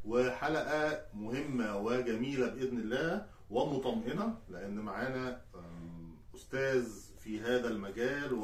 وحلقه مهمه وجميله باذن الله ومطمئنه لان معانا أم، استاذ في هذا المجال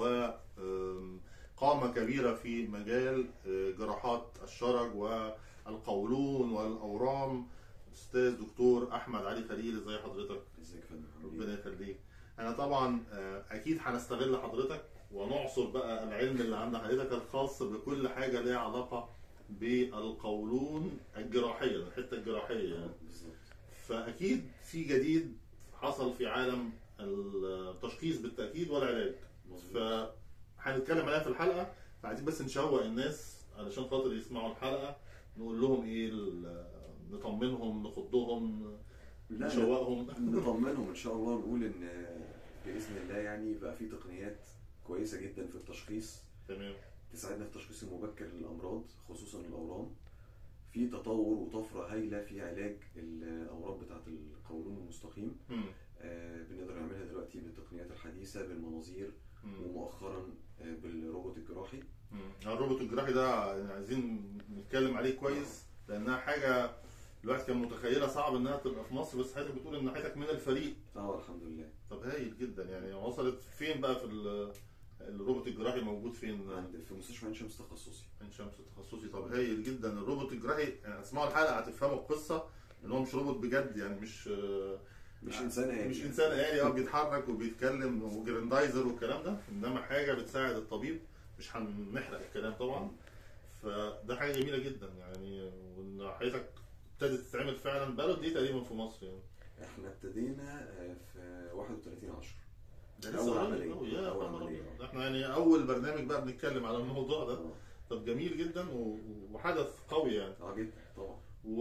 وقامه كبيره في مجال آه، جراحات الشرج والقولون والاورام استاذ دكتور احمد علي خليل ازي حضرتك ازيك يا فندم عامل ربنا ايه؟ يخليك انا طبعا آه، اكيد هنستغل حضرتك ونعصر بقى العلم اللي عند حضرتك الخاص بكل حاجه ليها علاقه بالقولون الجراحيه الحته الجراحيه يعني بالظبط فاكيد في جديد حصل في عالم التشخيص بالتاكيد والعلاج مظبوط فهنتكلم عليها في الحلقه فعايزين بس نشوق الناس علشان خاطر يسمعوا الحلقه نقول لهم ايه ال- نطمنهم نخضهم لا نشوقهم نطمنهم ان شاء الله ونقول ان باذن الله يعني بقى في تقنيات كويسه جدا في التشخيص تمام تساعدنا في التشخيص المبكر للامراض خصوصا الاورام في تطور وطفره هايله في علاج الاورام بتاعه القولون المستقيم مم. آه، بنقدر نعملها دلوقتي بالتقنيات الحديثه بالمناظير مم. ومؤخرا آه، بالروبوت الجراحي مم. الروبوت الجراحي ده يعني عايزين نتكلم عليه كويس لانها حاجه الواحد كان متخيلها صعب انها تبقى في مصر بس حضرتك بتقول ان حضرتك من الفريق اه الحمد لله طب هايل جدا يعني وصلت فين بقى في ال- الروبوت الجراحي موجود فين؟ عند في مستشفى عين شمس تخصصي عين شمس تخصصي طب هايل جدا الروبوت الجراحي يعني اسمعوا الحلقه هتفهموا القصه ان هو مش روبوت بجد يعني مش مش انسان آلي مش انسان آلي اه بيتحرك وبيتكلم وجراندايزر والكلام ده انما حاجه بتساعد الطبيب مش هنحرق الكلام طبعا فده حاجه جميله جدا يعني وان حضرتك ابتدت تتعمل فعلا بقاله قد ايه تقريبا في مصر يعني احنا ابتدينا آه، في 31 10 ده أول لسه عملية. قريب أوي، يا أول خبر عملية. أبيض. ده احنا يعني اول برنامج بقى بنتكلم على الموضوع ده اه طب جميل جدا و- وحدث قوي يعني اه جدا طبعا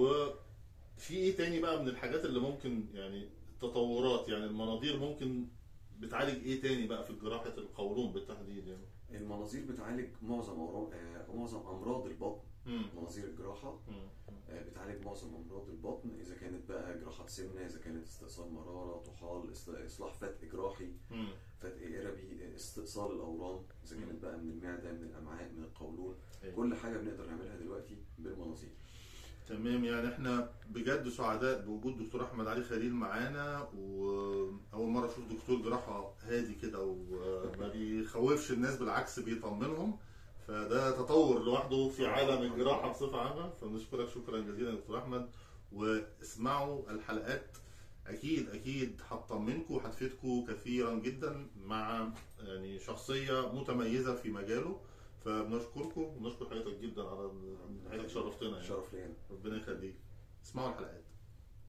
وفي ايه تاني بقى من الحاجات اللي ممكن يعني التطورات يعني المناظير ممكن بتعالج ايه تاني بقى في جراحة القولون بالتحديد يعني المناظير بتعالج معظم أورام آه، معظم امراض البطن مم. مناظير الجراحه مم. آه، بتعالج معظم امراض البطن اذا كانت بقى جراحات سمنه اذا كانت استئصال مراره طحال إص- اصلاح فتق جراحي مم. فتق اربي آه، استئصال الاورام اذا مم. كانت بقى من المعده من الامعاء من القولون أيوة. كل حاجه بنقدر نعملها دلوقتي بالمناظير تمام يعني احنا بجد سعداء بوجود دكتور احمد علي خليل معانا واول مره اشوف دكتور جراحه هادي كده وما بيخوفش الناس بالعكس بيطمنهم فده تطور لوحده في عالم الجراحه بصفه عامه فبنشكرك شكرا جزيلا يا دكتور احمد واسمعوا الحلقات اكيد اكيد هتطمنكم وهتفيدكم كثيرا جدا مع يعني شخصيه متميزه في مجاله فبنشكركم وبنشكر حضرتك جدا على إن حضرتك شرفتنا يعني شرف لينا ربنا يخليك اسمعوا الحلقات